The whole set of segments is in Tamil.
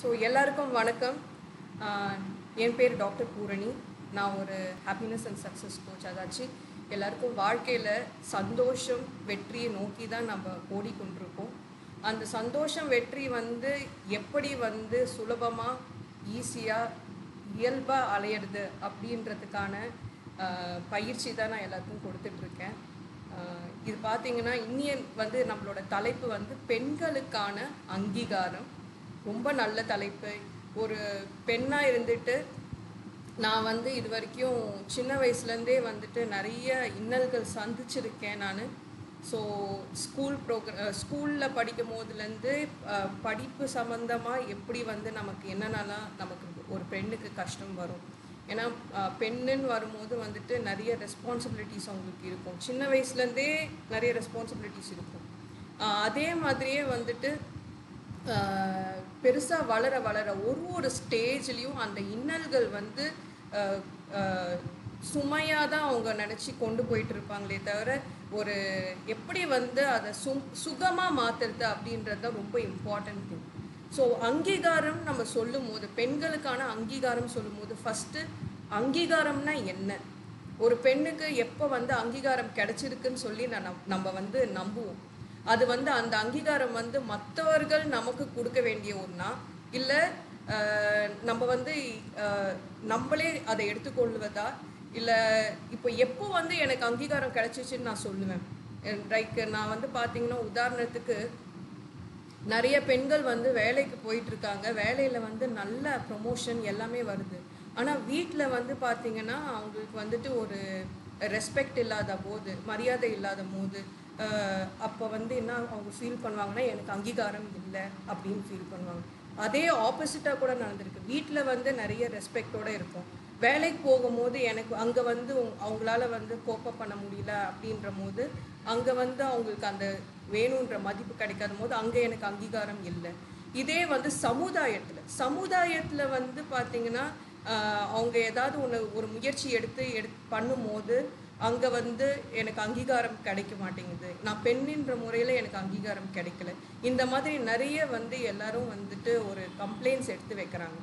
ஸோ எல்லாருக்கும் வணக்கம் ஆஹ் என் பேர் டாக்டர் பூரணி நான் ஒரு ஹாப்பினஸ் அண்ட் சக்ஸஸ் கோச் அதாச்சு எல்லாருக்கும் வாழ்க்கையில் சந்தோஷம் வெற்றியை நோக்கி தான் நம்ம ஓடிக்கொண்டிருக்கோம் அந்த சந்தோஷம் வெற்றி வந்து எப்படி வந்து சுலபமாக ஈஸியாக இயல்பாக அலையிறது அப்படின்றதுக்கான ஆஹ் பயிற்சி தான் நான் எல்லாருக்கும் கொடுத்துட்ருக்கேன் ஆஹ் இது பார்த்தீங்கன்னா இன்னிய வந்து நம்மளோட தலைப்பு வந்து பெண்களுக்கான அங்கீகாரம் ரொம்ப நல்ல தலைப்பு ஒரு பெண்ணாக இருந்துட்டு நான் வந்து இது வரைக்கும் சின்ன வயசுலேருந்தே வந்துட்டு நிறைய இன்னல்கள் சந்திச்சிருக்கேன் நான் ஸோ ஸ்கூல் ப்ரோக்ர ஸ்கூலில் படிக்கும் போதுலேருந்து அஹ், படிப்பு சம்மந்தமாக எப்படி வந்து நமக்கு என்னென்னலாம் நமக்கு ஒரு பெண்ணுக்கு கஷ்டம் வரும் ஏன்னா அஹ், பெண்ணுன்னு வரும்போது வந்துட்டு நிறைய ரெஸ்பான்சிபிலிட்டிஸ் அவங்களுக்கு இருக்கும் சின்ன வயசுலேருந்தே நிறைய ரெஸ்பான்சிபிலிட்டிஸ் இருக்கும் அஹ், அதே மாதிரியே வந்துட்டு பெருசாக வளர வளர ஒரு ஒரு ஸ்டேஜ்லேயும் அந்த இன்னல்கள் வந்து சுமையாக தான் அவங்க நினச்சி கொண்டு போயிட்டு இருப்பாங்களே தவிர ஒரு எப்படி வந்து அதை சும் சுகமாக மாற்றுறது அப்படின்றது தான் ரொம்ப இம்பார்ட்டன்ட் திங் ஸோ அங்கீகாரம் நம்ம சொல்லும் போது பெண்களுக்கான அங்கீகாரம் சொல்லும் போது ஃபஸ்ட்டு அங்கீகாரம்னா என்ன ஒரு பெண்ணுக்கு எப்போ வந்து அங்கீகாரம் கிடைச்சிருக்குன்னு சொல்லி நான் நம்- நம்ம வந்து நம்புவோம் அது வந்து அந்த அங்கீகாரம் வந்து மற்றவர்கள் நமக்கு கொடுக்க வேண்டிய ஒன்றா இல்லை நம்ம வந்து அஹ், நம்மளே அதை எடுத்துக்கொள்வதா இல்லை இப்போ எப்போ வந்து எனக்கு அங்கீகாரம் கிடைச்சிச்சுன்னு நான் சொல்லுவேன் லைக் நான் வந்து பார்த்தீங்கன்னா உதாரணத்துக்கு நிறைய பெண்கள் வந்து வேலைக்கு போயிட்டு இருக்காங்க வேலையில் வந்து நல்ல ப்ரொமோஷன் எல்லாமே வருது ஆனால் வீட்டில் வந்து பார்த்தீங்கன்னா அவங்களுக்கு வந்துட்டு ஒரு ரெஸ்பெக்ட் இல்லாத போது மரியாதை இல்லாத போது அப்போ வந்து என்ன அவங்க ஃபீல் பண்ணுவாங்கன்னா எனக்கு அங்கீகாரம் இல்லை அப்படின்னு ஃபீல் பண்ணுவாங்க அதே ஆப்போசிட்டாக கூட நடந்திருக்கு வீட்டில் வந்து நிறைய ரெஸ்பெக்டோடு இருக்கும் வேலைக்கு போகும்போது எனக்கு அங்கே வந்து உங்க- அவங்களால வந்து கோப்பப் பண்ண முடியல அப்படின்ற போது அங்கே வந்து அவங்களுக்கு அந்த வேணுன்ற மதிப்பு கிடைக்காத போது அங்கே எனக்கு அங்கீகாரம் இல்லை இதே வந்து சமுதாயத்தில் சமுதாயத்தில் வந்து பார்த்தீங்கன்னா ஆஹ், அவங்க ஏதாவது ஒன்று ஒரு முயற்சி எடுத்து எடு பண்ணும்போது அங்கே வந்து எனக்கு அங்கீகாரம் கிடைக்க மாட்டேங்குது நான் பெண்ணின்ற முறையில் எனக்கு அங்கீகாரம் கிடைக்கல இந்த மாதிரி நிறைய வந்து எல்லாரும் வந்துட்டு ஒரு கம்ப்ளைண்ட்ஸ் எடுத்து வைக்கிறாங்க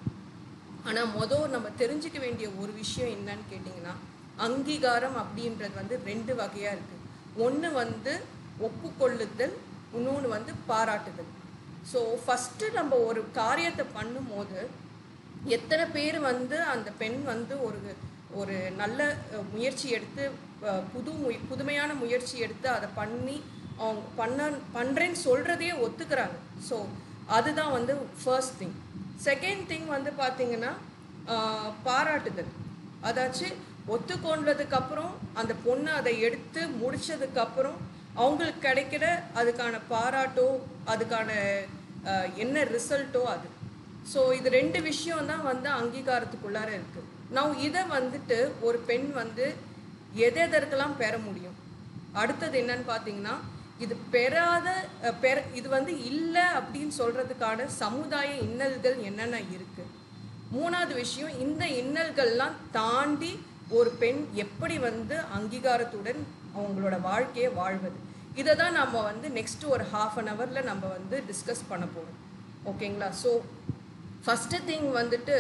ஆனால் மொதல் நம்ம தெரிஞ்சுக்க வேண்டிய ஒரு விஷயம் என்னன்னு கேட்டிங்கன்னா அங்கீகாரம் அப்படின்றது வந்து ரெண்டு வகையாக இருக்குது ஒன்று வந்து ஒப்புக்கொள்ளுதல் இன்னொன்று வந்து பாராட்டுதல் ஸோ ஃபஸ்ட்டு நம்ம ஒரு காரியத்தை பண்ணும்போது எத்தனை பேர் வந்து அந்த பெண் வந்து ஒரு ஒரு நல்ல அஹ், முயற்சி எடுத்து அஹ், புது முய புதுமையான முயற்சி எடுத்து அதை பண்ணி அவங்க பண்ண பண்ணுறேன்னு சொல்கிறதையே ஒத்துக்கிறாங்க ஸோ அதுதான் வந்து ஃபர்ஸ்ட் திங் செகண்ட் திங் வந்து பார்த்தீங்கன்னா ஆஹ், பாராட்டுதல் அதாச்சு ஒத்துக்கொண்டதுக்கப்புறம் அந்த பொண்ணு அதை எடுத்து முடிச்சதுக்கப்புறம் அவங்களுக்கு கிடைக்கிற அதுக்கான பாராட்டோ அதுக்கான ஆஹ், என்ன ரிசல்ட்டோ அது ஸோ இது ரெண்டு விஷயம் தான் வந்து அங்கீகாரத்துக்குள்ளார இருக்கு நான் இதை வந்துட்டு ஒரு பெண் வந்து எது எதற்கெல்லாம் பெற முடியும் அடுத்தது என்னன்னு பார்த்தீங்கன்னா இது பெறாத அஹ், பெற இது வந்து இல்லை அப்படின்னு சொல்றதுக்கான சமுதாய இன்னல்கள் என்னென்ன இருக்கு மூணாவது விஷயம் இந்த இன்னல்கள்லாம் தாண்டி ஒரு பெண் எப்படி வந்து அங்கீகாரத்துடன் அவங்களோட வாழ்க்கையை வாழ்வது இதை தான் நம்ம வந்து நெக்ஸ்ட் ஒரு ஹாஃப் அன் ஹவரில் நம்ம வந்து டிஸ்கஸ் பண்ண போகிறோம் ஓகேங்களா ஸோ ஃபஸ்ட்டு திங் வந்துட்டு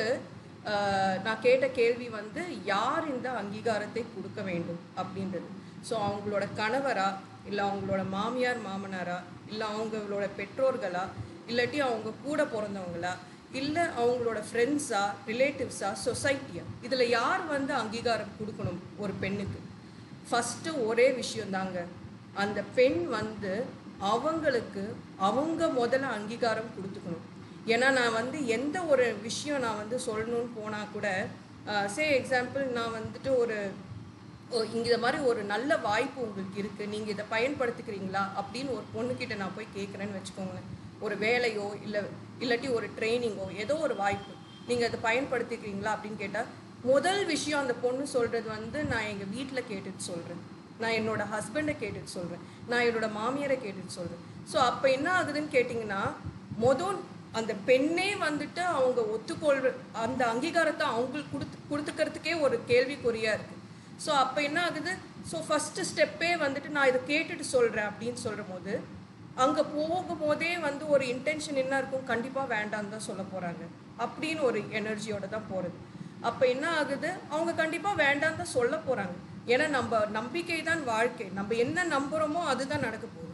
ஆஹ், நான் கேட்ட கேள்வி வந்து யார் இந்த அங்கீகாரத்தை கொடுக்க வேண்டும் அப்படின்றது ஸோ அவங்களோட கணவரா இல்லை அவங்களோட மாமியார் மாமனாரா இல்லை அவங்களோட பெற்றோர்களா இல்லாட்டி அவங்க கூட பிறந்தவங்களா இல்லை அவங்களோட ஃப்ரெண்ட்ஸா ரிலேட்டிவ்ஸா சொசைட்டியா இதில் யார் வந்து அங்கீகாரம் கொடுக்கணும் ஒரு பெண்ணுக்கு ஃபஸ்ட்டு ஒரே விஷயம்தாங்க அந்த பெண் வந்து அவங்களுக்கு அவங்க முதல்ல அங்கீகாரம் கொடுத்துக்கணும் ஏன்னா நான் வந்து எந்த ஒரு விஷயம் நான் வந்து சொல்லணும்னு போனால் கூட சே எக்ஸாம்பிள் நான் வந்துட்டு ஒரு ஓ, இங்க இந்த மாதிரி ஒரு நல்ல வாய்ப்பு உங்களுக்கு இருக்குது நீங்கள் இதை பயன்படுத்திக்கிறீங்களா அப்படின்னு ஒரு பொண்ணுக்கிட்ட நான் போய் கேட்குறேன்னு வச்சுக்கோங்களேன் ஒரு வேலையோ இல்லை இல்லாட்டி ஒரு ட்ரைனிங்கோ ஏதோ ஒரு வாய்ப்பு நீங்கள் அதை பயன்படுத்திக்கிறீங்களா அப்படின்னு கேட்டால் முதல் விஷயம் அந்த பொண்ணு சொல்கிறது வந்து நான் எங்கள் வீட்டில் கேட்டுட்டு சொல்கிறேன் நான் என்னோட ஹஸ்பண்டை கேட்டுட்டு சொல்கிறேன் நான் என்னோட மாமியாரை கேட்டுட்டு சொல்கிறேன் ஸோ அப்போ என்ன ஆகுதுன்னு கேட்டிங்கன்னா மொதல் அந்த பெண்ணே வந்துட்டு அவங்க ஒத்துக்கொள்ற அந்த அங்கீகாரத்தை அவங்களுக்கு கொடுத்து கொடுத்துக்கிறதுக்கே ஒரு கேள்விக்குறியாக இருக்குது ஸோ அப்போ என்ன ஆகுது ஸோ ஃபஸ்ட்டு ஸ்டெப்பே வந்துட்டு நான் இதை கேட்டுட்டு சொல்கிறேன் அப்படின்னு சொல்கிற போது அங்கே போகும்போதே வந்து ஒரு இன்டென்ஷன் என்ன இருக்கும் கண்டிப்பாக வேண்டாம்னு தான் சொல்ல போகிறாங்க அப்படின்னு ஒரு எனர்ஜியோட தான் போகிறது அப்போ என்ன ஆகுது அவங்க கண்டிப்பாக வேண்டாம்னு தான் சொல்ல போகிறாங்க ஏன்னா நம்ம நம்பிக்கை தான் வாழ்க்கை நம்ம என்ன நம்புகிறோமோ அதுதான் நடக்க போகுது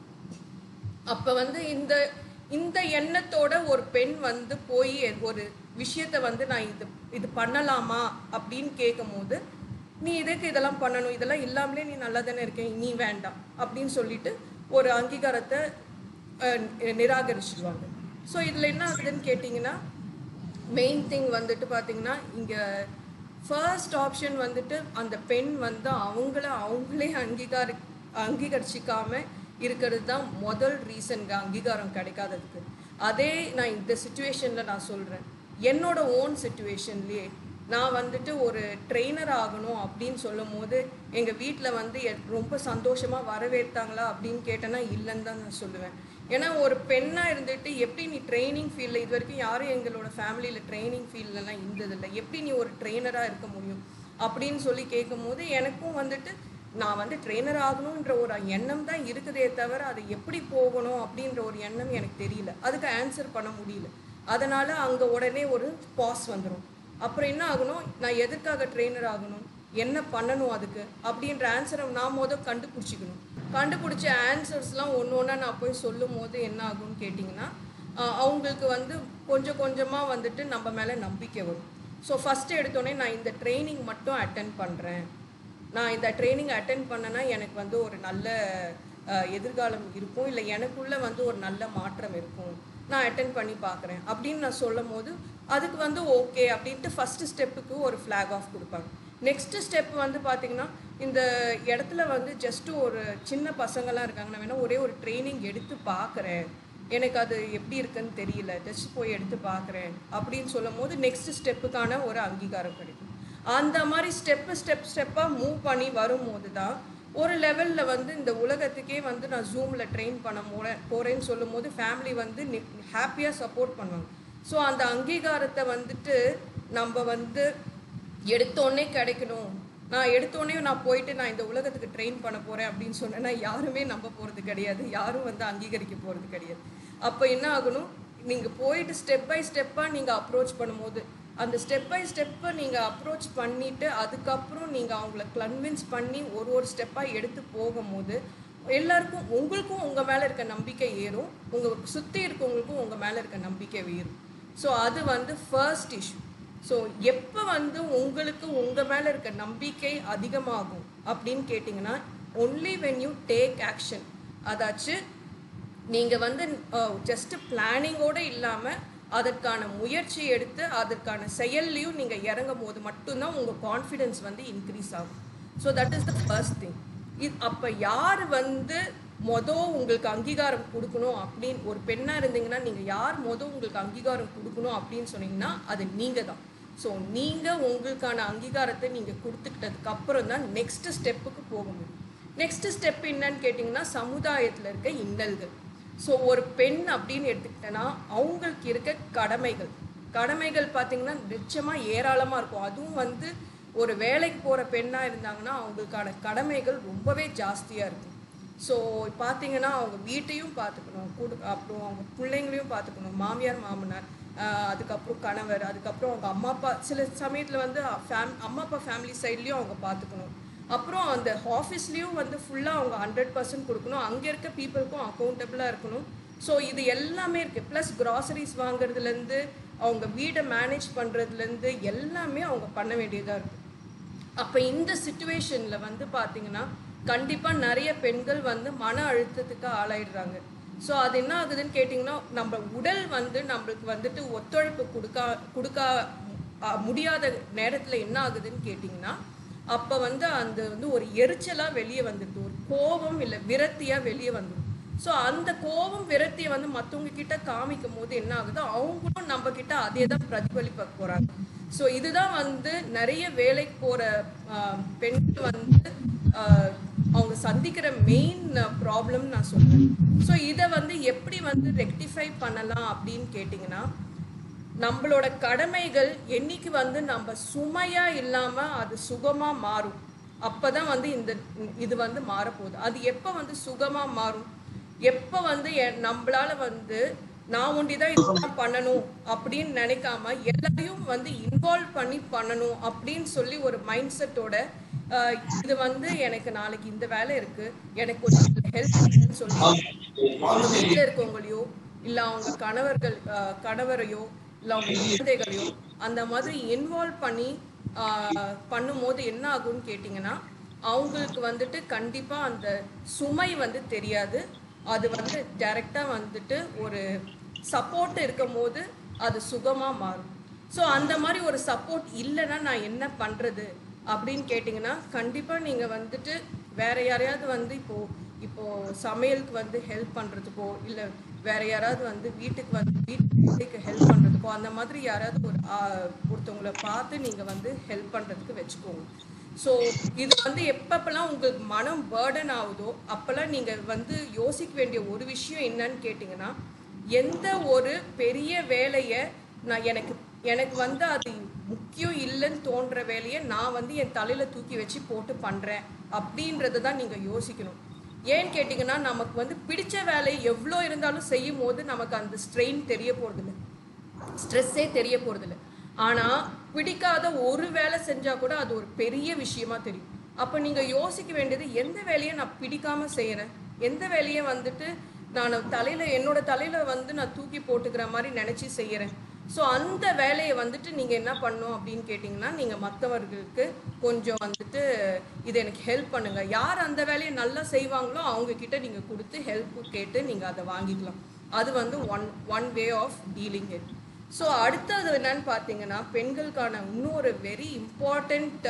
அப்போ வந்து இந்த இந்த எண்ணத்தோட ஒரு பெண் வந்து போய் ஒரு விஷயத்த வந்து நான் இது இது பண்ணலாமா அப்படின்னு கேட்கும்போது நீ இதுக்கு இதெல்லாம் பண்ணணும் இதெல்லாம் இல்லாமலே நீ நல்லா தானே இருக்கேன் நீ வேண்டாம் அப்படின்னு சொல்லிட்டு ஒரு அங்கீகாரத்தை அஹ், நிராகரிச்சிடுவாங்க ஸோ இதில் என்ன ஆகுதுன்னு கேட்டிங்கன்னா மெயின் திங் வந்துட்டு பார்த்தீங்கன்னா இங்கே ஃபர்ஸ்ட் ஆப்ஷன் வந்துட்டு அந்த பெண் வந்து அவங்கள அவங்களே அங்கீகார அங்கீகரிச்சிக்காம இருக்கிறது தான் முதல் ரீசன்ங்க அங்கீகாரம் கிடைக்காததுக்கு அதே நான் இந்த சுச்சுவேஷனில் நான் சொல்கிறேன் என்னோட ஓன் சுச்சுவேஷன்லேயே நான் வந்துட்டு ஒரு ட்ரெயினர் ஆகணும் அப்படின்னு சொல்லும் போது எங்கள் வீட்டில் வந்து எ- ரொம்ப சந்தோஷமாக வரவேற்றாங்களா அப்படின்னு கேட்டேன்னா இல்லைன்னு தான் நான் சொல்லுவேன் ஏன்னா ஒரு பெண்ணாக இருந்துட்டு எப்படி நீ ட்ரைனிங் ஃபீல்டில் இது வரைக்கும் யாரும் எங்களோட ஃபேமிலியில் ட்ரைனிங் ஃபீல்ட்லலாம் இருந்ததில்லை எப்படி நீ ஒரு ட்ரெயினராக இருக்க முடியும் அப்படின்னு சொல்லி கேட்கும்போது எனக்கும் வந்துட்டு நான் வந்து ட்ரெயினர் ஆகணுன்ற ஒரு எண்ணம் தான் இருக்குதே தவிர அது எப்படி போகணும் அப்படின்ற ஒரு எண்ணம் எனக்கு தெரியல அதுக்கு ஆன்சர் பண்ண முடியல அதனால் அங்கே உடனே ஒரு பாஸ் வந்துடும் அப்புறம் என்ன ஆகணும் நான் எதற்காக ட்ரெயினர் ஆகணும் என்ன பண்ணணும் அதுக்கு அப்படின்ற ஆன்சரை நான் மொதல் கண்டுபிடிச்சிக்கணும் கண்டுபிடிச்ச ஆன்சர்ஸ்லாம் ஒன்று ஒன்றா நான் போய் சொல்லும் போது என்ன ஆகும்னு கேட்டிங்கன்னா ஆஹ் அவங்களுக்கு வந்து கொஞ்சம் கொஞ்சமாக வந்துட்டு நம்ம மேலே நம்பிக்கை வரும் ஸோ ஃபஸ்ட்டு எடுத்தோடனே நான் இந்த ட்ரைனிங் மட்டும் அட்டன் பண்ணுறேன் நான் இந்த ட்ரைனிங் அட்டன் பண்ணேன்னா எனக்கு வந்து ஒரு நல்ல அஹ், எதிர்காலம் இருக்கும் இல்லை எனக்குள்ள வந்து ஒரு நல்ல மாற்றம் இருக்கும் நான் அட்டன் பண்ணி பார்க்குறேன் அப்படின்னு நான் சொல்லும் போது அதுக்கு வந்து ஓகே அப்படின்ட்டு ஃபஸ்ட்டு ஸ்டெப்புக்கு ஒரு ஃப்ளாக் ஆஃப் கொடுப்பாங்க நெக்ஸ்ட் ஸ்டெப் வந்து பார்த்தீங்கன்னா இந்த இடத்துல வந்து ஜஸ்ட் ஒரு சின்ன பசங்கள்லாம் இருக்காங்க நான் வேணா ஒரே ஒரு ட்ரைனிங் எடுத்து பார்க்குறேன் எனக்கு அது எப்படி இருக்குன்னு தெரியல ஜஸ்ட் போய் எடுத்து பார்க்குறேன் அப்படின்னு சொல்லும் போது நெக்ஸ்ட் ஸ்டெப்புக்கான ஒரு அங்கீகாரம் கிடைக்கும் அந்த மாதிரி ஸ்டெப்பு ஸ்டெப் ஸ்டெப்பாக மூவ் பண்ணி வரும்போது தான் ஒரு லெவலில் வந்து இந்த உலகத்துக்கே வந்து நான் ஜூமில் ட்ரெயின் பண்ண போற போகிறேன்னு சொல்லும்போது ஃபேமிலி வந்து ஹாப்பியாக சப்போர்ட் பண்ணுவாங்க ஸோ அந்த அங்கீகாரத்தை வந்துட்டு நம்ம வந்து எடுத்தோடனே கிடைக்கணும் நான் எடுத்தோடனே நான் போயிட்டு நான் இந்த உலகத்துக்கு ட்ரெயின் பண்ண போகிறேன் அப்படின்னு சொன்னேன்னா யாருமே நம்ப போகிறது கிடையாது யாரும் வந்து அங்கீகரிக்க போகிறது கிடையாது அப்போ என்ன ஆகணும் நீங்கள் போயிட்டு ஸ்டெப் பை ஸ்டெப்பாக நீங்கள் அப்ரோச் பண்ணும்போது அந்த ஸ்டெப் பை ஸ்டெப்பை நீங்கள் அப்ரோச் பண்ணிவிட்டு அதுக்கப்புறம் நீங்கள் அவங்கள கன்வின்ஸ் பண்ணி ஒரு ஒரு ஸ்டெப்பாக எடுத்து போகும்போது எல்லாருக்கும் உங்களுக்கும் உங்கள் மேலே இருக்க நம்பிக்கை ஏறும் உங்கள் சுற்றி இருக்கவங்களுக்கும் உங்கள் மேலே இருக்க நம்பிக்கை ஏறும் ஸோ அது வந்து ஃபர்ஸ்ட் இஷ்யூ ஸோ எப்போ வந்து உங்களுக்கு உங்கள் மேலே இருக்க நம்பிக்கை அதிகமாகும் அப்படின்னு கேட்டிங்கன்னா only when you take action அதாச்சும் நீங்கள் வந்து ஜஸ்ட் பிளானிங்கோடு இல்லாமல் அதற்கான முயற்சி எடுத்து அதற்கான செயல்லையும் நீங்கள் இறங்கும் போது மட்டும்தான் உங்கள் கான்ஃபிடென்ஸ் வந்து இன்க்ரீஸ் ஆகும் so that is the first thing இது அப்போ யார் வந்து மொதல் உங்களுக்கு அங்கீகாரம் கொடுக்கணும் அப்படின்னு ஒரு பெண்ணாக இருந்தீங்கன்னா நீங்கள் யார் மொதல் உங்களுக்கு அங்கீகாரம் கொடுக்கணும் அப்படின்னு சொன்னீங்கன்னா அது நீங்கள் தான் ஸோ நீங்கள் உங்களுக்கான அங்கீகாரத்தை நீங்கள் கொடுத்துக்கிட்டதுக்கு அப்புறம் தான் நெக்ஸ்ட் ஸ்டெப்புக்கு போக முடியும் நெக்ஸ்ட் ஸ்டெப் என்னன்னு கேட்டிங்கன்னா சமுதாயத்தில் இருக்க இன்னல்கள் ஸோ ஒரு பெண் அப்படின்னு எடுத்துக்கிட்டேன்னா அவங்களுக்கு இருக்க கடமைகள் கடமைகள் பார்த்தீங்கன்னா நிச்சயமாக ஏராளமாக இருக்கும் அதுவும் வந்து ஒரு வேலைக்கு போகிற பெண்ணாக இருந்தாங்கன்னா அவங்களுக்கான கடமைகள் ரொம்பவே ஜாஸ்தியாக இருக்கும் ஸோ பார்த்தீங்கன்னா அவங்க வீட்டையும் பார்த்துக்கணும் குடு அப்புறம் அவங்க பிள்ளைங்களையும் பார்த்துக்கணும் மாமியார் மாமனார் ஆஹ் அதுக்கப்புறம் கணவர் அதுக்கப்புறம் அவங்க அம்மா அப்பா சில சமயத்தில் வந்து ஃபேம் அம்மா அப்பா ஃபேமிலி சைட்லேயும் அவங்க பார்த்துக்கணும் அப்புறம் அந்த ஆஃபீஸ்லேயும் வந்து ஃபுல்லாக அவங்க ஹண்ட்ரட் பர்சன்ட் கொடுக்கணும் அங்கே இருக்க பீப்புளுக்கும் அக்கௌண்டபிளாக இருக்கணும் ஸோ இது எல்லாமே இருக்குது ப்ளஸ் கிராசரிஸ் வாங்குறதுலேருந்து அவங்க வீடை மேனேஜ் பண்ணுறதுலேருந்து எல்லாமே அவங்க பண்ண வேண்டியதாக இருக்கும் அப்போ இந்த சுச்சுவேஷனில் வந்து பார்த்தீங்கன்னா கண்டிப்பாக நிறைய பெண்கள் வந்து மன அழுத்தத்துக்கு ஆளாயிடுறாங்க ஸோ அது என்ன ஆகுதுன்னு கேட்டிங்கன்னா நம்ம உடல் வந்து நம்மளுக்கு வந்துட்டு ஒத்துழைப்பு கொடுக்கா கொடுக்கா அ, முடியாத நேரத்தில் என்ன ஆகுதுன்னு கேட்டிங்கன்னா அப்போ வந்து அந்த வந்து ஒரு எரிச்சலாக வெளியே வந்துடுது ஒரு கோபம் இல்லை விரக்தியாக வெளியே வந்துடும் ஸோ அந்த கோபம் விரக்தியை வந்து மற்றவங்க கிட்ட காமிக்கும் போது என்ன ஆகுது அவங்களும் நம்ம கிட்ட அதே தான் பிரதிபலிப்ப போகிறாங்க ஸோ இதுதான் வந்து நிறைய வேலைக்கு போகிற பெண்கள் வந்து ஆஹ், அவங்க சந்திக்கிற மெயின் ப்ராப்ளம் நான் சொல்றேன் ஸோ இதை வந்து எப்படி வந்து ரெக்டிஃபை பண்ணலாம் அப்படின்னு கேட்டிங்கன்னா நம்மளோட கடமைகள் என்னைக்கு வந்து நம்ம சுமையா இல்லாம அது சுகமா மாறும் அப்பதான் வந்து இந்த இது வந்து மாறப்போகுது அது எப்போ வந்து சுகமா மாறும் எப்போ வந்து எ- நம்மளால வந்து நான் ஒண்டி தான் இதெல்லாம் பண்ணணும் அப்படின்னு நினைக்காம எல்லாரையும் வந்து இன்வால்வ் பண்ணி பண்ணணும் அப்படின்னு சொல்லி ஒரு மைண்ட் செட்டோட இது வந்து எனக்கு நாளைக்கு இந்த வேலை இருக்கு எனக்கு கொஞ்சம் ஹெல்ப் பண்ணுன்னு சொல்லி அவங்க வீட்டில் இருக்கவங்களையோ இல்லை அவங்க கணவர்கள் ஆஹ் கணவரையோ இல்லை அவங்க குழந்தைகளையோ அந்த மாதிரி இன்வால்வ் பண்ணி ஆஹ் பண்ணும்போது என்ன ஆகும்னு கேட்டிங்கன்னா அவங்களுக்கு வந்துட்டு கண்டிப்பாக அந்த சுமை வந்து தெரியாது அது வந்து டைரெக்டாக வந்துட்டு ஒரு சப்போர்ட் இருக்கும் போது அது சுகமாக மாறும் ஸோ அந்த மாதிரி ஒரு சப்போர்ட் இல்லைன்னா நான் என்ன பண்ணுறது அப்படின்னு கேட்டிங்கன்னா கண்டிப்பாக நீங்கள் வந்துட்டு வேற யாரையாவது வந்து இப்போது இப்போது சமையலுக்கு வந்து ஹெல்ப் பண்ணுறதுக்கோ இல்லை வேற யாராவது வந்து வீட்டுக்கு வந்து வீட்டுக்கு ஹெல்ப் பண்ணுறதுக்கோ அந்த மாதிரி யாராவது ஒரு ஆ, ஒருத்தவங்கள பார்த்து நீங்கள் வந்து ஹெல்ப் பண்ணுறதுக்கு வச்சுக்கோங்க ஸோ இது வந்து எப்பப்பெல்லாம் உங்களுக்கு மனம் பேர்டன் ஆகுதோ அப்போல்லாம் நீங்கள் வந்து யோசிக்க வேண்டிய ஒரு விஷயம் என்னன்னு கேட்டிங்கன்னா எந்த ஒரு பெரிய வேலையை நான் எனக்கு எனக்கு வந்து அது முக்கியம் இல்லைன்னு தோன்ற வேலையை நான் வந்து என் தலையில் தூக்கி வச்சு போட்டு பண்ணுறேன் அப்படின்றத தான் நீங்கள் யோசிக்கணும் ஏன்னு கேட்டிங்கன்னா நமக்கு வந்து பிடிச்ச வேலை எவ்வளோ இருந்தாலும் செய்யும் போது நமக்கு அந்த ஸ்ட்ரெயின் தெரிய போகிறதில்ல ஸ்ட்ரெஸ்ஸே தெரிய போகிறதில்ல ஆனால் பிடிக்காத ஒரு வேலை செஞ்சால் கூட அது ஒரு பெரிய விஷயமா தெரியும் அப்போ நீங்கள் யோசிக்க வேண்டியது எந்த வேலையை நான் பிடிக்காம செய்கிறேன் எந்த வேலையை வந்துட்டு நான் தலையில் என்னோட தலையில் வந்து நான் தூக்கி போட்டுக்கிற மாதிரி நினச்சி செய்கிறேன் ஸோ அந்த வேலையை வந்துட்டு நீங்கள் என்ன பண்ணணும் அப்படின்னு கேட்டிங்கன்னா நீங்கள் மற்றவர்களுக்கு கொஞ்சம் வந்துட்டு இது எனக்கு ஹெல்ப் பண்ணுங்கள் யார் அந்த வேலையை நல்லா செய்வாங்களோ அவங்க கிட்ட நீங்கள் கொடுத்து ஹெல்ப் கேட்டு நீங்கள் அதை வாங்கிக்கலாம் அது வந்து one one way of dealing it so அடுத்தது என்னன்னு பார்த்தீங்கன்னா பெண்களுக்கான இன்னொரு வெரி இம்பார்ட்டண்ட்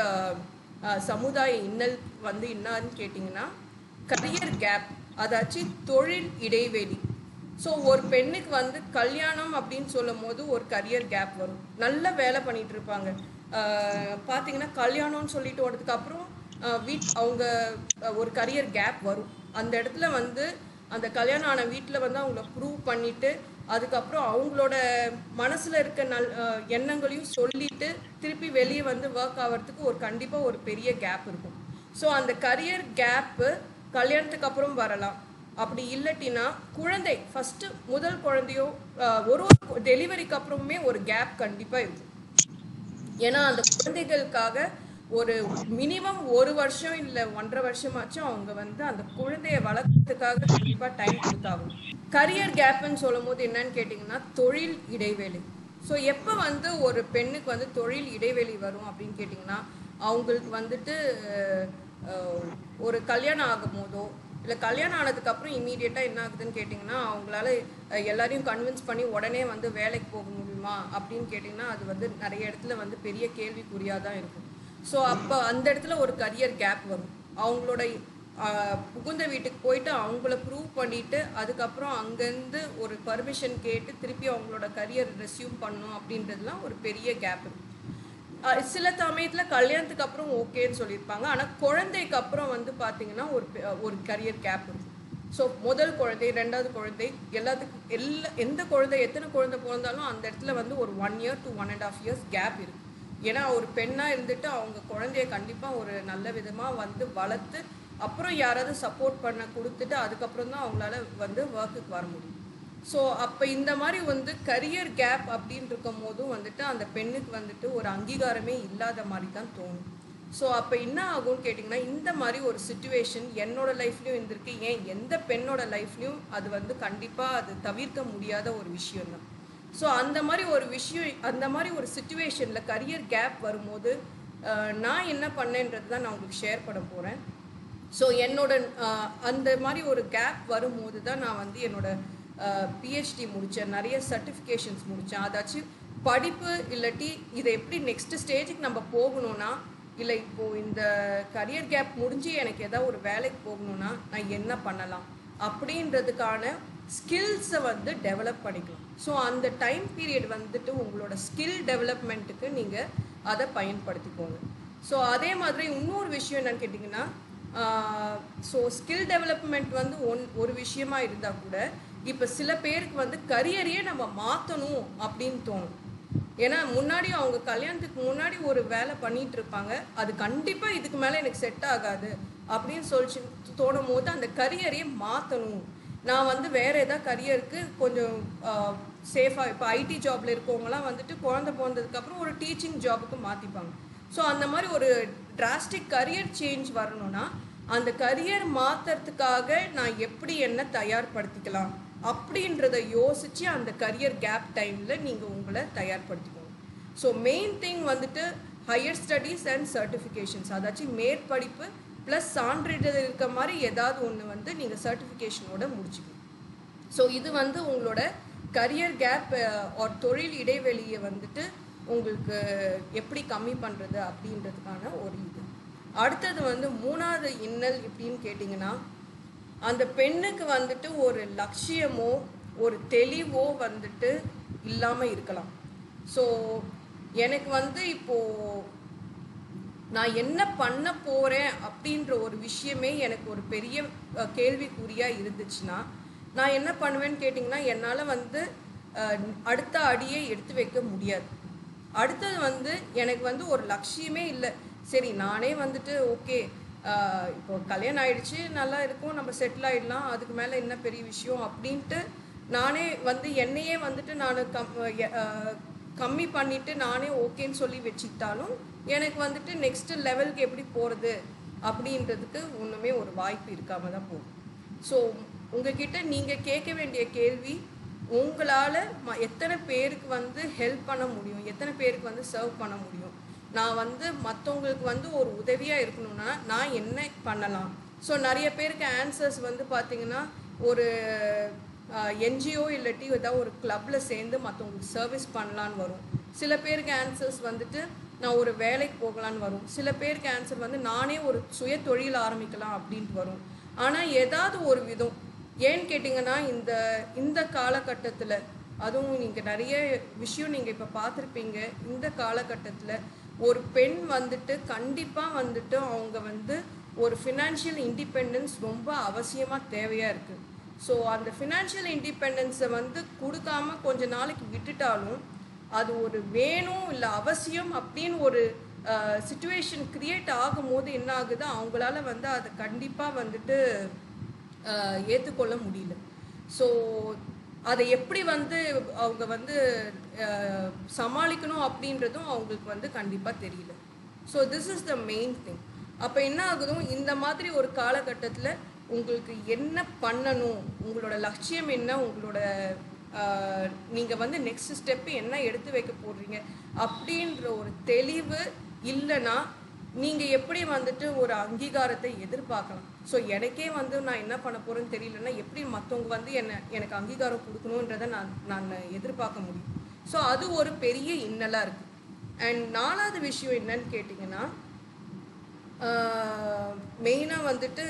சமுதாய இன்னல் வந்து என்னன்னு கேட்டிங்கன்னா கரியர் கேப் அதாச்சும் தொழில் இடைவெளி ஸோ ஒரு பெண்ணுக்கு வந்து கல்யாணம் அப்படின்னு சொல்லும் போது ஒரு கரியர் கேப் வரும் நல்ல வேலை பண்ணிட்டு இருப்பாங்க ஆஹ் பார்த்தீங்கன்னா கல்யாணம்னு சொல்லிட்டு வரதுக்கு அப்புறம் ஆஹ் வீட் அவங்க ஆஹ் ஒரு கரியர் கேப் வரும் அந்த இடத்துல வந்து அந்த கல்யாணம் ஆன வீட்டில் வந்து அவங்கள ப்ரூவ் பண்ணிட்டு அதுக்கப்புறம் அவங்களோட மனசில் இருக்க நல் ஆஹ் எண்ணங்களையும் சொல்லிட்டு திருப்பி வெளியே வந்து ஒர்க் ஆகிறதுக்கு ஒரு கண்டிப்பாக ஒரு பெரிய கேப் இருக்கும் ஸோ அந்த கரியர் கேப்பு கல்யாணத்துக்கு அப்புறம் வரலாம் அப்படி இல்லட்டினா குழந்தை ஃபஸ்ட்டு முதல் குழந்தையோ ஆஹ் ஒரு ஒரு டெலிவரிக்கு அப்புறமே ஒரு கேப் கண்டிப்பாக இருக்கும் ஏன்னா அந்த குழந்தைகளுக்காக ஒரு மினிமம் ஒரு வருஷம் இல்லை ஒன்றரை வருஷமாச்சும் அவங்க வந்து அந்த குழந்தைய வளர்க்கறதுக்காக கண்டிப்பாக டைம் கொடுத்தாகும் கரியர் கேப்னு சொல்லும் போது என்னன்னு கேட்டிங்கன்னா தொழில் இடைவேளை ஸோ எப்போ வந்து ஒரு பெண்ணுக்கு வந்து தொழில் இடைவெளி வரும் அப்படின்னு கேட்டிங்கன்னா அவங்களுக்கு வந்துட்டு அஹ், ஒரு கல்யாணம் ஆகும் போதோ இல்லை கல்யாணம் ஆனதுக்கப்புறம் இம்மீடியட்டாக என்ன ஆகுதுன்னு கேட்டிங்கன்னா அவங்களால அஹ், எல்லாரையும் கன்வின்ஸ் பண்ணி உடனே வந்து வேலைக்கு போக முடியுமா அப்படின்னு கேட்டிங்கன்னா அது வந்து நிறைய இடத்துல வந்து பெரிய கேள்விக்குறியாக தான் இருக்கும் ஸோ அப்போ அந்த இடத்துல ஒரு கரியர் கேப் வரும் அவங்களோட ஆஹ், புகுந்த வீட்டுக்கு போயிட்டு அவங்கள ப்ரூவ் பண்ணிட்டு அதுக்கப்புறம் அங்கேருந்து ஒரு பர்மிஷன் கேட்டு திருப்பி அவங்களோட கரியர் ரெஸ்யூம் பண்ணணும் அப்படின்றதுலாம் ஒரு பெரிய கேப் இருக்கும் அஹ் சில சமயத்தில் கல்யாணத்துக்கு அப்புறம் ஓகேன்னு சொல்லியிருப்பாங்க ஆனால் குழந்தைக்கு அப்புறம் வந்து பார்த்தீங்கன்னா ஒரு பெ- ஒரு கரியர் கேப் இருக்கும் ஸோ முதல் குழந்தை ரெண்டாவது குழந்தை எல்லாத்துக்கும் எல்லா எந்த குழந்தை எத்தனை குழந்தை பிறந்தாலும் அந்த இடத்துல வந்து ஒரு one year to one and half years gap இருக்கு ஏன்னா ஒரு பெண்ணாக இருந்துட்டு அவங்க குழந்தைய கண்டிப்பாக ஒரு நல்ல விதமாக வந்து வளர்த்து அப்புறம் யாராவது சப்போர்ட் பண்ண கொடுத்துட்டு அதுக்கப்புறம் தான் அவங்களால வந்து ஒர்க்குக்கு வர முடியும் ஸோ அப்போ இந்த மாதிரி வந்து கரியர் கேப் அப்படின்னு இருக்கும் போதும் வந்துட்டு அந்த பெண்ணுக்கு வந்துட்டு ஒரு அங்கீகாரமே இல்லாத மாதிரி தான் தோணும் ஸோ அப்போ என்ன ஆகும்னு கேட்டிங்கன்னா இந்த மாதிரி ஒரு சுச்சுவேஷன் என்னோட லைஃப்லையும் இருந்திருக்கு ஏன் எந்த பெண்ணோட லைஃப்லையும் அது வந்து கண்டிப்பாக அது தவிர்க்க முடியாத ஒரு விஷயம் தான் ஸோ அந்த மாதிரி ஒரு விஷயம் அந்த மாதிரி ஒரு சுச்சுவேஷனில் கரியர் கேப் வரும்போது அஹ், நான் என்ன பண்ணேன்றது தான் நான் உங்களுக்கு ஷேர் பண்ண போகிறேன் ஸோ என்னோட அஹ், அந்த மாதிரி ஒரு கேப் வரும்போது தான் நான் வந்து என்னோட பிஹெச்டி முடித்தேன் நிறைய சர்டிஃபிகேஷன்ஸ் முடித்தேன் அதாச்சும் படிப்பு இல்லாட்டி இதை எப்படி நெக்ஸ்ட் ஸ்டேஜுக்கு நம்ம போகணும்னா இல்லை இப்போது இந்த கரியர் கேப் முடிஞ்சு எனக்கு ஏதாவது ஒரு வேலைக்கு போகணும்னா நான் என்ன பண்ணலாம் அப்படின்றதுக்கான ஸ்கில்ஸை வந்து டெவலப் பண்ணிக்கலாம் ஸோ அந்த டைம் பீரியட் வந்துட்டு உங்களோட ஸ்கில் டெவலப்மெண்ட்டுக்கு நீங்கள் அதை பயன்படுத்திக்கோங்க ஸோ அதே மாதிரி இன்னொரு விஷயம் என்னன்னு கேட்டிங்கன்னா ஸோ ஸ்கில் டெவலப்மெண்ட் வந்து ஒன் ஒரு விஷயமா இருந்தால் கூட இப்போ சில பேருக்கு வந்து கரியரையே நம்ம மாற்றணும் அப்படின்னு தோணும் ஏன்னா முன்னாடி அவங்க கல்யாணத்துக்கு முன்னாடி ஒரு வேலை பண்ணிட்டு இருப்பாங்க அது கண்டிப்பாக இதுக்கு மேலே எனக்கு செட் ஆகாது அப்படின்னு சொல்லி தோணும் போது அந்த கரியரையே மாற்றணும் நான் வந்து வேறு ஏதாவது கரியருக்கு கொஞ்சம் சேஃபாக இப்போ ஐடி ஜாப்ல இருக்கவங்கலாம் வந்துட்டு குழந்தை பிறந்ததுக்கப்புறம் ஒரு டீச்சிங் ஜாபுக்கு மாற்றிப்பாங்க ஸோ அந்த மாதிரி ஒரு டிராஸ்டிக் கரியர் சேஞ்ச் வரணும்னா அந்த கரியர் மாற்றுறதுக்காக நான் எப்படி என்ன தயார்படுத்திக்கலாம் அப்படின்றத யோசித்து அந்த கரியர் கேப் டைமில் நீங்கள் உங்களை தயார்படுத்திக்கோங்க ஸோ மெயின் திங் வந்துட்டு ஹையர் ஸ்டடீஸ் அண்ட் சர்டிஃபிகேஷன்ஸ் அதாச்சும் மேற்படிப்பு ப்ளஸ் சான்றிதழ் இருக்க மாதிரி ஏதாவது ஒன்று வந்து நீங்கள் சர்டிஃபிகேஷனோட முடிச்சுக்கணும் ஸோ இது வந்து உங்களோட கரியர் கேப் ஒரு தொழில் இடைவெளியை வந்துட்டு உங்களுக்கு எப்படி கம்மி பண்ணுறது அப்படின்றதுக்கான ஒரு இது அடுத்தது வந்து மூணாவது இன்னல் எப்படின்னு கேட்டிங்கன்னா அந்த பெண்ணுக்கு வந்துட்டு ஒரு லட்சியமோ ஒரு தெளிவோ வந்துட்டு இல்லாமல் இருக்கலாம் ஸோ எனக்கு வந்து இப்போது நான் என்ன பண்ண போகிறேன் அப்படின்ற ஒரு விஷயமே எனக்கு ஒரு பெரிய அஹ், கேள்விக்குறியாக இருந்துச்சுன்னா நான் என்ன பண்ணுவேன்னு கேட்டிங்கன்னா என்னால் வந்து அஹ், அடுத்த அடியை எடுத்து வைக்க முடியாது அடுத்தது வந்து எனக்கு வந்து ஒரு லட்சியமே இல்லை சரி நானே வந்துட்டு ஓகே இப்போ கல்யாணம் ஆயிடுச்சு நல்லா இருக்கும் நம்ம செட்டில் ஆயிடலாம் அதுக்கு மேலே என்ன பெரிய விஷயம் அப்படின்ட்டு நானே வந்து என்னையே வந்துட்டு நான் கம் அஹ், கம்மி பண்ணிட்டு நானே ஓகேன்னு சொல்லி வச்சுக்கிட்டாலும் எனக்கு வந்துட்டு நெக்ஸ்ட் லெவலுக்கு எப்படி போகிறது அப்படின்றதுக்கு ஒன்றுமே ஒரு வாய்ப்பு இருக்காம தான் போகும் ஸோ உங்ககிட்ட நீங்கள் கேட்க வேண்டிய கேள்வி உங்களால் ம எத்தனை பேருக்கு வந்து ஹெல்ப் பண்ண முடியும் எத்தனை பேருக்கு வந்து சர்வ் பண்ண முடியும் நான் வந்து மற்றவங்களுக்கு வந்து ஒரு உதவியாக இருக்கணும்னா நான் என்ன பண்ணலாம் ஸோ நிறைய பேருக்கு ஆன்சர்ஸ் வந்து பார்த்தீங்கன்னா ஒரு என்ஜிஓ இல்லாட்டி ஏதாவது ஒரு கிளப்பில் சேர்ந்து மற்றவங்களுக்கு சர்வீஸ் பண்ணலான்னு வரும் சில பேருக்கு ஆன்சர்ஸ் வந்துட்டு நான் ஒரு வேலைக்கு போகலான்னு வரும் சில பேருக்கு ஆன்சர் வந்து நானே ஒரு சுய தொழில் ஆரம்பிக்கலாம் அப்படின்ட்டு வரும் ஆனால் ஏதாவது ஒரு விதம் ஏன்னு கேட்டிங்கன்னா இந்த இந்த காலகட்டத்தில் அதுவும் நீங்கள் நிறைய விஷயம் நீங்கள் இப்போ பார்த்துருப்பீங்க இந்த காலகட்டத்தில் ஒரு பெண் வந்துட்டு கண்டிப்பாக வந்துட்டு அவங்க வந்து ஒரு ஃபினான்ஷியல் இண்டிபெண்டன்ஸ் ரொம்ப அவசியமாக தேவையாக இருக்குது ஸோ அந்த ஃபினான்ஷியல் இண்டிபெண்டன்ஸை வந்து கொடுக்காம கொஞ்ச நாளைக்கு விட்டுட்டாலும் அது ஒரு வேணும் இல்லை அவசியம் அப்படின்னு ஒரு சுச்சுவேஷன் க்ரியேட் ஆகும்போது என்ன ஆகுது அவங்களால வந்து அதை கண்டிப்பாக வந்துட்டு ஆஹ், ஏற்றுக்கொள்ள முடியல ஸோ அதை எப்படி வந்து அவங்க வந்து ஆஹ், சமாளிக்கணும் அப்படின்றதும் அவங்களுக்கு வந்து கண்டிப்பாக தெரியல so this is the main thing அப்போ என்ன ஆகுதும் இந்த மாதிரி ஒரு காலகட்டத்தில் உங்களுக்கு என்ன பண்ணணும் உங்களோட லட்சியம் என்ன உங்களோட நீங்கள் வந்து நெக்ஸ்ட் ஸ்டெப்பு என்ன எடுத்து வைக்க போடுறீங்க அப்படின்ற ஒரு தெளிவு இல்லைன்னா நீங்கள் எப்படி வந்துட்டு ஒரு அங்கீகாரத்தை எதிர்பார்க்கலாம் ஸோ எனக்கே வந்து நான் என்ன பண்ண போகிறேன்னு தெரியலன்னா எப்படி மற்றவங்க வந்து என்ன எனக்கு அங்கீகாரம் கொடுக்கணுன்றதை நான் நான் எதிர்பார்க்க முடியும் ஸோ அது ஒரு பெரிய இன்னலாக இருக்குது அண்ட் நாலாவது விஷயம் என்னன்னு கேட்டிங்கன்னா மெயினாக வந்துட்டு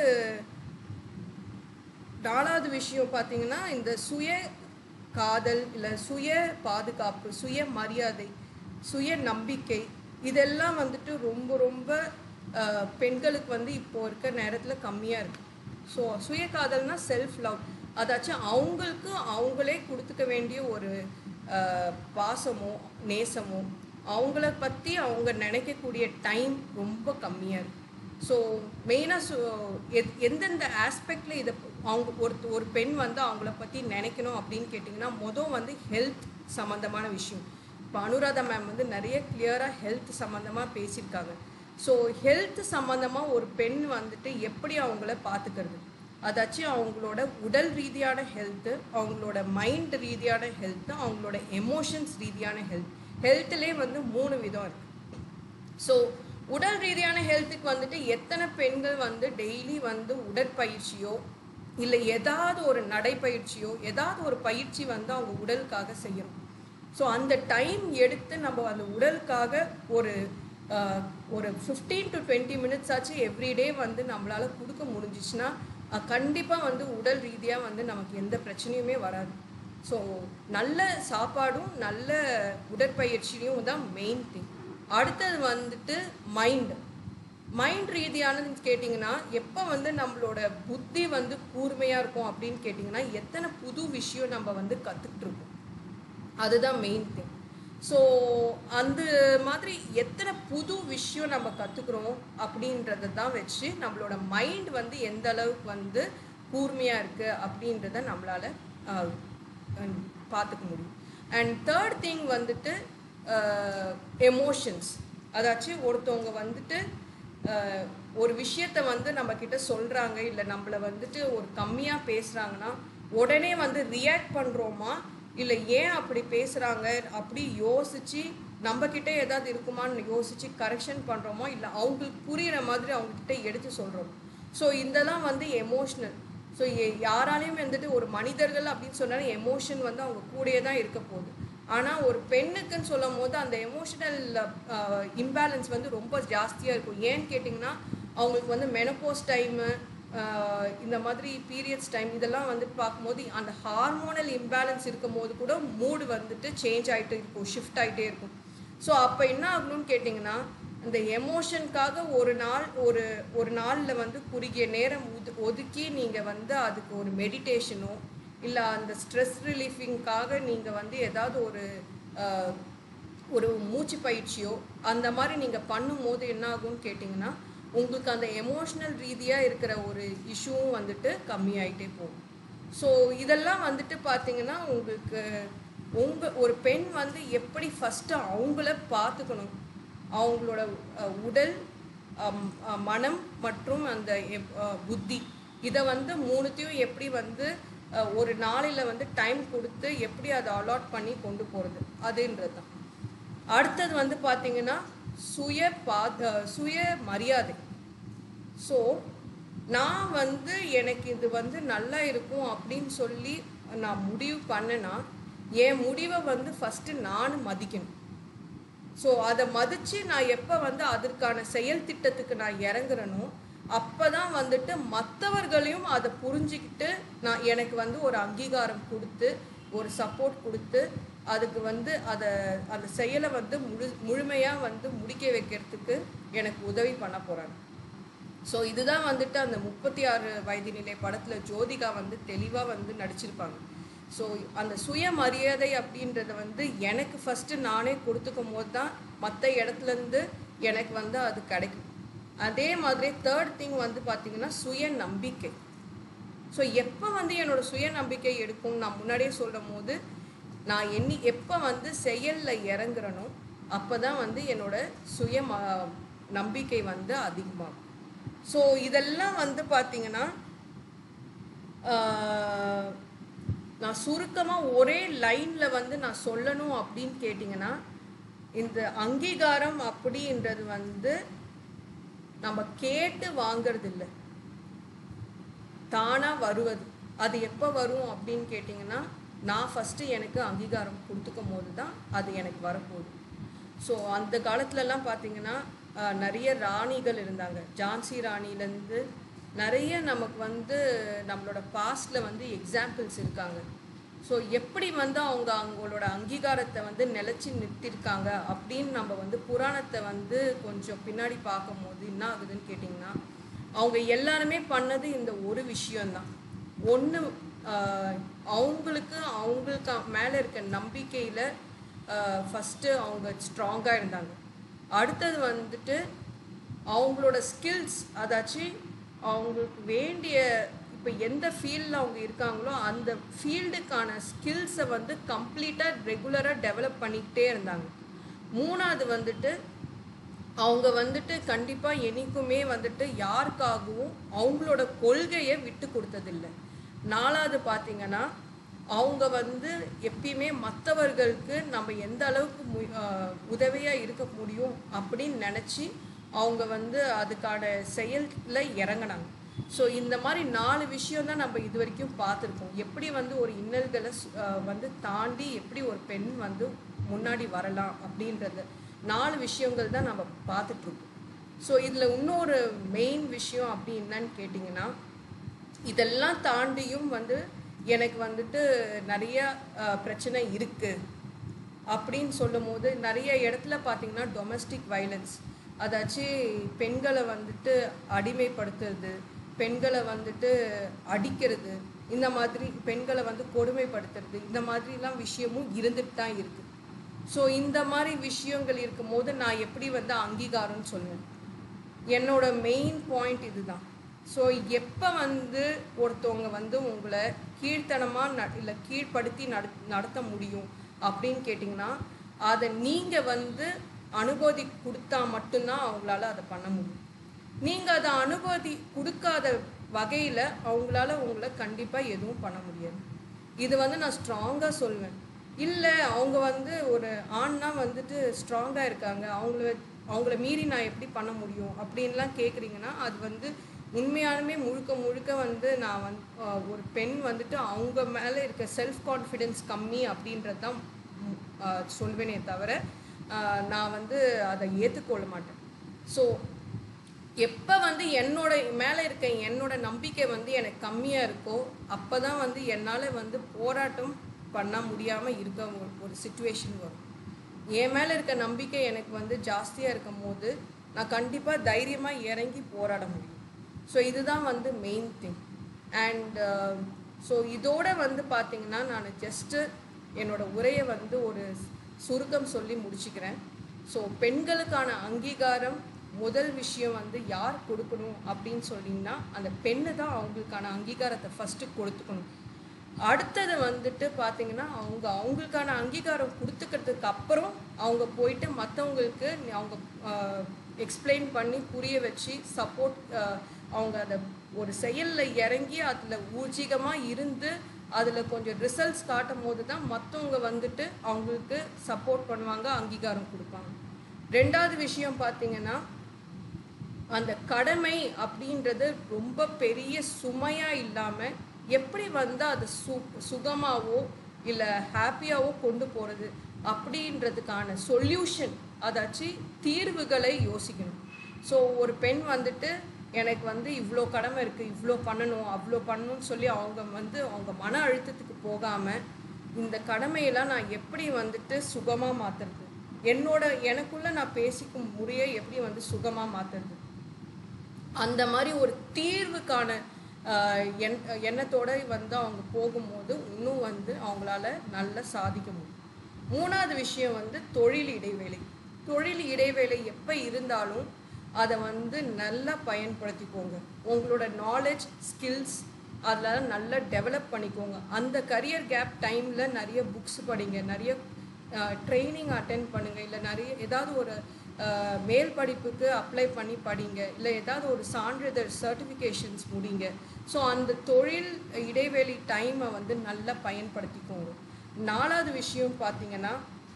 நாலாவது விஷயம் பார்த்தீங்கன்னா இந்த சுய காதல் இல்லை சுய பாதுகாப்பு சுய மரியாதை சுய நம்பிக்கை இதெல்லாம் வந்துட்டு ரொம்ப ரொம்ப ஆஹ், பெண்களுக்கு வந்து இப்போ இருக்க நேரத்தில் கம்மியாக இருக்கு ஸோ சுய காதல்னா செல்ஃப் லவ் அதாச்சும் அவங்களுக்கு அவங்களே கொடுத்துக்க வேண்டிய ஒரு ஆஹ், பாசமோ நேசமோ அவங்கள பற்றி அவங்க நினைக்கக்கூடிய டைம் ரொம்ப கம்மியாக இருக்கு ஸோ மெயினாக எந்தெந்த ஆஸ்பெக்டில் இதை அவங்க ஒரு ஒரு பெண் வந்து அவங்கள பற்றி நினைக்கணும் அப்படின்னு கேட்டிங்கன்னா மொதல் வந்து ஹெல்த் சம்மந்தமான விஷயம் இப்போ அனுராதா மேம் வந்து நிறைய கிளியராக ஹெல்த் சம்மந்தமாக பேசியிருக்காங்க ஸோ ஹெல்த் சம்மந்தமாக ஒரு பெண் வந்துட்டு எப்படி அவங்கள பார்த்துக்கிறது அதாச்சும் அவங்களோட உடல் ரீதியான ஹெல்த்து அவங்களோட மைண்ட் ரீதியான ஹெல்த்து அவங்களோட எமோஷன்ஸ் ரீதியான ஹெல்த் ஹெல்த்லேயே வந்து மூணு விதம் இருக்குது ஸோ உடல் ரீதியான ஹெல்த்துக்கு வந்துட்டு எத்தனை பெண்கள் வந்து டெய்லி வந்து உடற்பயிற்சியோ இல்லை ஏதாவது ஒரு நடைப்பயிற்சியோ ஏதாவது ஒரு பயிற்சி வந்து அவங்க உடலுக்காக செய்யணும் ஸோ அந்த டைம் எடுத்து நம்ம அந்த உடலுக்காக ஒரு ஆஹ், ஒரு ஃபிஃப்டீன் டு டுவெண்ட்டி மினிட்ஸ் ஆச்சு எவ்ரிடே வந்து நம்மளால் கொடுக்க முடிஞ்சிச்சுன்னா கண்டிப்பாக வந்து உடல் ரீதியாக வந்து நமக்கு எந்த பிரச்சனையுமே வராது ஸோ நல்ல சாப்பாடும் நல்ல உடற்பயிற்சியும் தான் மெயின் திங் அடுத்தது வந்துட்டு மைண்டு மைண்ட் ரீதியானதுன்னு கேட்டிங்கன்னா எப்போ வந்து நம்மளோட புத்தி வந்து கூர்மையாக இருக்கும் அப்படின்னு கேட்டிங்கன்னா எத்தனை புது விஷயம் நம்ம வந்து கற்றுக்கிட்டு இருக்கோம் அதுதான் மெயின் திங் ஸோ அந்த மாதிரி எத்தனை புது விஷயம் நம்ம கற்றுக்குறோம் அப்படின்றத தான் வச்சு நம்மளோட மைண்ட் வந்து எந்த அளவுக்கு வந்து கூர்மையாக இருக்குது அப்படின்றத நம்மளால் பார்த்துக்க முடியும் அண்ட் தேர்ட் திங் வந்துட்டு எமோஷன்ஸ் அதாச்சும் ஒருத்தவங்க வந்துட்டு அஹ், ஒரு விஷயத்த வந்து நம்ம கிட்ட சொல்கிறாங்க இல்லை நம்மளை வந்துட்டு ஒரு கம்மியாக பேசுகிறாங்கன்னா உடனே வந்து ரியாக்ட் பண்ணுறோமா இல்லை ஏன் அப்படி பேசுகிறாங்க அப்படி யோசித்து நம்மக்கிட்ட ஏதாவது இருக்குமான்னு யோசித்து கரெக்ஷன் பண்ணுறோமோ இல்லை அவங்களுக்கு புரிகிற மாதிரி அவங்கக்கிட்ட எடுத்து சொல்கிறோம் ஸோ இதெல்லாம் வந்து எமோஷ்னல் ஸோ யாராலையும் வந்துட்டு ஒரு மனிதர்கள் அப்படின்னு சொன்னாலும் எமோஷன் வந்து அவங்க கூடயே தான் இருக்க போகுது ஆனால் ஒரு பெண்ணுக்குன்னு சொல்லும் போது அந்த எமோஷனல் இம்பேலன்ஸ் வந்து ரொம்ப ஜாஸ்தியாக இருக்கும் ஏன்னு கேட்டிங்கன்னா அவங்களுக்கு வந்து மெனப்போஸ் டைமு இந்த மாதிரி பீரியட்ஸ் டைம் இதெல்லாம் வந்துட்டு பார்க்கும்போது அந்த ஹார்மோனல் இம்பேலன்ஸ் இருக்கும் போது கூட மூடு வந்துட்டு சேஞ்ச் ஆகிட்டு இருக்கும் ஷிஃப்ட் ஆகிட்டே இருக்கும் ஸோ அப்போ என்ன ஆகணும்னு கேட்டிங்கன்னா இந்த எமோஷனுக்காக ஒரு நாள் ஒரு ஒரு நாளில் வந்து குறுகிய நேரம் உது ஒதுக்கி நீங்கள் வந்து அதுக்கு ஒரு மெடிடேஷனோ இல்லை அந்த ஸ்ட்ரெஸ் ரிலீஃபிங்காக நீங்கள் வந்து ஏதாவது ஒரு ஆஹ், ஒரு மூச்சு பயிற்சியோ அந்த மாதிரி நீங்கள் பண்ணும்போது என்ன ஆகும்னு கேட்டிங்கன்னா உங்களுக்கு அந்த எமோஷ்னல் ரீதியாக இருக்கிற ஒரு இஷ்யூவும் வந்துட்டு கம்மியாயிட்டே போகும் ஸோ இதெல்லாம் வந்துட்டு பார்த்தீங்கன்னா உங்களுக்கு உங்கள் ஒரு பெண் வந்து எப்படி ஃபஸ்ட்டு அவங்கள பார்த்துக்கணும் அவங்களோட அஹ், உடல் அம், அஹ், மனம் மற்றும் அந்த எப்- அஹ், புத்தி இதை வந்து மூணுத்தையும் எப்படி வந்து அஹ், ஒரு நாளில் வந்து டைம் கொடுத்து எப்படி அதை அலாட் பண்ணி கொண்டு போகிறது அதுன்றது தான் அடுத்தது வந்து பார்த்தீங்கன்னா சுய பா அஹ், சுய மரியாதை ஸோ நான் வந்து எனக்கு இது வந்து நல்லா இருக்கும் அப்படின்னு சொல்லி நான் முடிவு பண்ணேன்னா என் முடிவை வந்து ஃபஸ்ட்டு நான் மதிக்கணும் ஸோ அதை மதித்து நான் எப்போ வந்து அதற்கான செயல் திட்டத்துக்கு நான் இறங்குறனோ அப்போ தான் வந்துட்டு மற்றவர்களையும் அதை புரிஞ்சுக்கிட்டு நான் எனக்கு வந்து ஒரு அங்கீகாரம் கொடுத்து ஒரு சப்போர்ட் கொடுத்து அதுக்கு வந்து அதை அந்த செயலை வந்து முழு முழுமையாக வந்து முடிக்க வைக்கிறதுக்கு எனக்கு உதவி பண்ண போகிறாங்க ஸோ இதுதான் வந்துட்டு அந்த முப்பத்தி ஆறு வயது நிலை படத்தில் ஜோதிகா வந்து தெளிவாக வந்து நடிச்சிருப்பாங்க ஸோ அந்த சுயமரியாதை அப்படின்றத வந்து எனக்கு ஃபஸ்ட்டு நானே கொடுத்துக்கும் போது தான் மற்ற இடத்துலேருந்து எனக்கு வந்து அது கிடைக்கும் அதே மாதிரி தேர்ட் திங் வந்து பார்த்திங்கன்னா சுய நம்பிக்கை ஸோ எப்போ வந்து என்னோட சுய நம்பிக்கை எடுக்கும் நான் முன்னாடியே சொல்லும் போது நான் எண்ணி எப்போ வந்து செயலில் இறங்குறனோ அப்போ தான் வந்து என்னோட சுய ம- நம்பிக்கை வந்து அதிகமாகும் ஸோ இதெல்லாம் வந்து பார்த்தீங்கன்னா ஆஹ், நான் சுருக்கமாக ஒரே லைனில் வந்து நான் சொல்லணும் அப்படின்னு கேட்டிங்கன்னா இந்த அங்கீகாரம் அப்படின்றது வந்து நம்ம கேட்டு வாங்குறது இல்லை தானாக வருவது அது எப்போ வரும் அப்படின்னு கேட்டிங்கன்னா நான் ஃபஸ்ட்டு எனக்கு அங்கீகாரம் கொடுத்துக்கும் போது தான் அது எனக்கு வரப்போகுது ஸோ அந்த காலத்துலலாம் பார்த்தீங்கன்னா ஆஹ், நிறைய ராணிகள் இருந்தாங்க ஜான்சி ராணிலேருந்து நிறைய நமக்கு வந்து நம்மளோட பாஸ்டில் வந்து எக்ஸாம்பிள்ஸ் இருக்காங்க ஸோ எப்படி வந்து அவங்க அவங்களோட அங்கீகாரத்தை வந்து நிலச்சி நிறுத்திருக்காங்க அப்படின்னு நம்ம வந்து புராணத்தை வந்து கொஞ்சம் பின்னாடி பார்க்கும்போது என்ன ஆகுதுன்னு கேட்டிங்கன்னா அவங்க எல்லாருமே பண்ணது இந்த ஒரு விஷயம்தான் ஒன்று அவங்களுக்கு அவங்களுக்கு மேலே இருக்க நம்பிக்கையில் ஃபஸ்ட்டு அவங்க ஸ்ட்ராங்காக இருந்தாங்க அடுத்தது வந்துட்டு அவங்களோட ஸ்கில்ஸ் அதாச்சும் அவங்களுக்கு வேண்டிய இப்போ எந்த ஃபீல்டில் அவங்க இருக்காங்களோ அந்த ஃபீல்டுக்கான ஸ்கில்ஸை வந்து கம்ப்ளீட்டாக ரெகுலராக டெவலப் பண்ணிக்கிட்டே இருந்தாங்க மூணாவது வந்துட்டு அவங்க வந்துட்டு கண்டிப்பாக என்னைக்குமே வந்துட்டு யாருக்காகவும் அவங்களோட கொள்கையை விட்டு கொடுத்ததில்லை நாலாவது பார்த்தீங்கன்னா அவங்க வந்து எப்பயுமே மற்றவர்களுக்கு நம்ம எந்த அளவுக்கு மு உதவியாக இருக்க முடியும் அப்படின்னு நினச்சி அவங்க வந்து அதுக்கான செயலில் இறங்கினாங்க ஸோ இந்த மாதிரி நாலு விஷயம் தான் நம்ம இது வரைக்கும் பார்த்துருக்கோம் எப்படி வந்து ஒரு இன்னல்களை சு- ஆஹ் வந்து தாண்டி எப்படி ஒரு பெண் வந்து முன்னாடி வரலாம் அப்படின்றது நாலு விஷயங்கள் தான் நம்ம பார்த்துட்ருக்கோம் ஸோ இதில் இன்னொரு மெயின் விஷயம் அப்படி என்னன்னு கேட்டிங்கன்னா இதெல்லாம் தாண்டியும் வந்து எனக்கு வந்துட்டு நிறைய அஹ், பிரச்சனை இருக்குது அப்படின்னு சொல்லும் போது நிறைய இடத்துல பார்த்தீங்கன்னா டொமஸ்டிக் வைலன்ஸ் அதாச்சும் பெண்களை வந்துட்டு அடிமைப்படுத்துறது பெண்களை வந்துட்டு அடிக்கிறது இந்த மாதிரி பெண்களை வந்து கொடுமைப்படுத்துறது இந்த மாதிரிலாம் விஷயமும் இருந்துட்டு தான் இருக்குது ஸோ இந்த மாதிரி விஷயங்கள் இருக்கும்போது நான் எப்படி வந்து அங்கீகாரம்னு சொல்லுவேன் என்னோட மெயின் பாயிண்ட் இதுதான் ஸோ எப்போ வந்து ஒருத்தவங்க வந்து உங்களை கீழ்த்தனமாக ந இல்லை கீழ்ப்படுத்தி நட நடத்த முடியும் அப்படின்னு கேட்டிங்கன்னா அதை நீங்கள் வந்து அனுபூதி கொடுத்தா மட்டும்தான் அவங்களால அதை பண்ண முடியும் நீங்கள் அதை அனுபூதி கொடுக்காத வகையில் அவங்களால உங்களை கண்டிப்பாக எதுவும் பண்ண முடியாது இது வந்து நான் ஸ்ட்ராங்காக சொல்வேன் இல்லை அவங்க வந்து ஒரு ஆண்னா வந்துட்டு ஸ்ட்ராங்காக இருக்காங்க அவங்கள அவங்கள மீறி நான் எப்படி பண்ண முடியும் அப்படின்லாம் கேட்குறீங்கன்னா அது வந்து உண்மையாலுமே முழுக்க முழுக்க வந்து நான் வந்து ஆஹ், ஒரு பெண் வந்துட்டு அவங்க மேலே இருக்க செல்ஃப் கான்ஃபிடென்ஸ் கம்மி அப்படின்றது தான் ம், ஆஹ், சொல்வேனே தவிர ஆஹ், நான் வந்து அதை ஏற்றுக்கொள்ள மாட்டேன் ஸோ எப்போ வந்து என்னோட மேலே இருக்க என்னோட நம்பிக்கை வந்து எனக்கு கம்மியாக இருக்கோ அப்போ தான் வந்து என்னால் வந்து போராட்டம் பண்ண முடியாமல் இருக்க ஒரு- ஒரு சுச்சுவேஷன் வரும் என் மேலே இருக்க நம்பிக்கை எனக்கு வந்து ஜாஸ்தியாக இருக்கும் போது நான் கண்டிப்பாக தைரியமாக இறங்கி போராட முடியும் ஸோ இதுதான் வந்து மெயின் திங் அண்ட் ஸோ இதோட வந்து பார்த்தீங்கன்னா நான் ஜஸ்ட்டு என்னோட உரையை வந்து ஒரு சுருக்கம் சொல்லி முடிச்சுக்கிறேன் ஸோ பெண்களுக்கான அங்கீகாரம் முதல் விஷயம் வந்து யார் கொடுக்கணும் அப்படின்னு சொன்னீங்கன்னா அந்த பெண்ணு தான் அவங்களுக்கான அங்கீகாரத்தை ஃபஸ்ட்டு கொடுத்துக்கணும் அடுத்தது வந்துட்டு பார்த்தீங்கன்னா அவங்க அவங்களுக்கான அங்கீகாரம் கொடுத்துக்கிறதுக்கு அப்புறம் அவங்க போயிட்டு மற்றவங்களுக்கு அவங்க எக்ஸ்பிளைன் பண்ணி புரிய வச்சு சப்போர்ட் அவங்க அதை ஒரு செயலில் இறங்கி அதில் ஊர்ஜிகமாக இருந்து அதில் கொஞ்சம் ரிசல்ட்ஸ் காட்டும் போது தான் மற்றவங்க வந்துட்டு அவங்களுக்கு சப்போர்ட் பண்ணுவாங்க அங்கீகாரம் கொடுப்பாங்க ரெண்டாவது விஷயம் பார்த்தீங்கன்னா அந்த கடமை அப்படின்றது ரொம்ப பெரிய சுமையாக இல்லாமல் எப்படி வந்து அதை சு சுகமாவோ இல்லை ஹாப்பியாவோ கொண்டு போகிறது அப்படின்றதுக்கான சொல்யூஷன் அதாச்சு தீர்வுகளை யோசிக்கணும் ஸோ ஒரு பெண் வந்துட்டு எனக்கு வந்து இவ்வளோ கடமை இருக்குது இவ்வளோ பண்ணணும் அவ்வளோ பண்ணணும்னு சொல்லி அவங்க வந்து அவங்க மன அழுத்தத்துக்கு போகாமல் இந்த கடமையெல்லாம் நான் எப்படி வந்துட்டு சுகமாக மாற்றுறது என்னோட எனக்குள்ளே நான் பேசிக்கும் முறையை எப்படி வந்து சுகமாக மாற்றுறது அந்த மாதிரி ஒரு தீர்வுக்கான ஆஹ், எண் எண்ணத்தோட வந்து அவங்க போகும்போது இன்னும் வந்து அவங்களால நல்லா சாதிக்க முடியும் மூணாவது விஷயம் வந்து தொழில் இடைவேளை தொழில் இடைவேளை எப்போ இருந்தாலும் அதை வந்து நல்லா பயன்படுத்திக்கோங்க உங்களோட நாலேஜ் ஸ்கில்ஸ் அதில் நல்லா டெவலப் பண்ணிக்கோங்க அந்த கரியர் கேப் டைமில் நிறைய புக்ஸ் படிங்க நிறைய ட்ரைனிங் அட்டென்ட் பண்ணுங்க இல்லை நிறைய ஏதாவது ஒரு அஹ், மேல் படிப்புக்கு அப்ளை பண்ணி படிங்க இல்லை ஏதாவது ஒரு சான்றிதழ் சர்டிஃபிகேஷன்ஸ் முடிங்க ஸோ அந்த தொழில் இடைவெளி டைமை வந்து நல்லா பயன்படுத்திக்கோங்க நாலாவது விஷயம் பார்த்தீங்கன்னா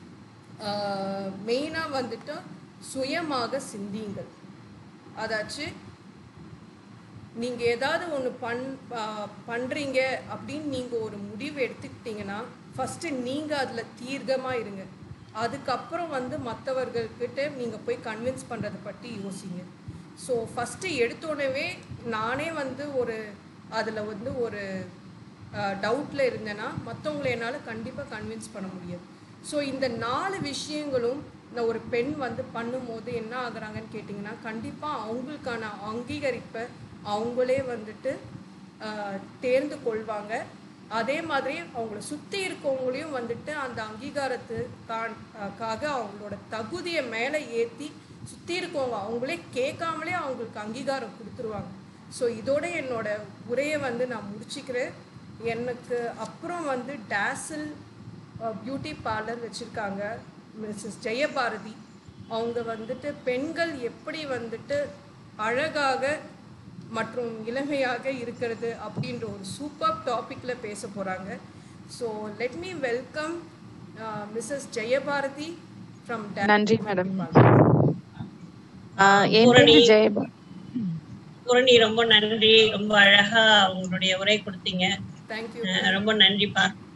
மெயினாக வந்துட்டு சுயமாக சிந்தியுங்கள் அதாச்சு நீங்கள் ஏதாவது ஒன்று பண் ப- பண்றீங்க அப்படின்னு நீங்கள் ஒரு முடிவு எடுத்துக்கிட்டீங்கன்னா ஃபஸ்ட்டு நீங்கள் அதில் தீர்க்கமாக இருங்க அதுக்கப்புறம் வந்து மற்றவர்கள்கிட்ட நீங்கள் போய் கன்வின்ஸ் பண்ணுறதை பற்றி யோசிங்க ஸோ ஃபஸ்ட்டு எடுத்தோடனே நானே வந்து ஒரு அதில் வந்து ஒரு டவுட்டில் இருந்தேன்னா மற்றவங்களை என்னால் கண்டிப்பாக கன்வின்ஸ் பண்ண முடியாது ஸோ இந்த நாலு விஷயங்களும் இந்த ஒரு பெண் வந்து பண்ணும்போது என்ன ஆகுறாங்கன்னு கேட்டிங்கன்னா கண்டிப்பாக அவங்களுக்கான அங்கீகரிப்பை அவங்களே வந்துட்டு ஆஹ், தேர்ந்து கொள்வாங்க அதே மாதிரி அவங்கள சுற்றி இருக்கவங்களையும் வந்துட்டு அந்த அங்கீகாரத்துக்காக அவங்களோட தகுதியை மேலே ஏற்றி சுற்றி இருக்கவங்க அவங்களே கேட்காமலே அவங்களுக்கு அங்கீகாரம் கொடுத்துருவாங்க ஸோ இதோட என்னோட உரையை வந்து நான் முடிச்சுக்கிறேன் எனக்கு அப்புறம் வந்து டேசில் பியூட்டி பார்லர் வச்சுருக்காங்க மிஸ்ஸஸ் ஜெயபாரதி அவங்க வந்துட்டு பெண்கள் எப்படி வந்துட்டு அழகாக மற்றும் இளமையாக இருக்கிறது அப்படின்ற ஒரு சூப்பர் டாப்பிக்கில் பேச போகிறாங்க so let me welcome Mrs Jayabharathi from நன்றி மேடம் ஆஹ் என் பூரணி. பேரு ஜெயபா பூரணி ரொம்ப நன்றி ரொம்ப அழகா உங்களுடைய உரை கொடுத்தீங்க தேங்க்யூ அஹ் ரொம்ப நன்றிப்பா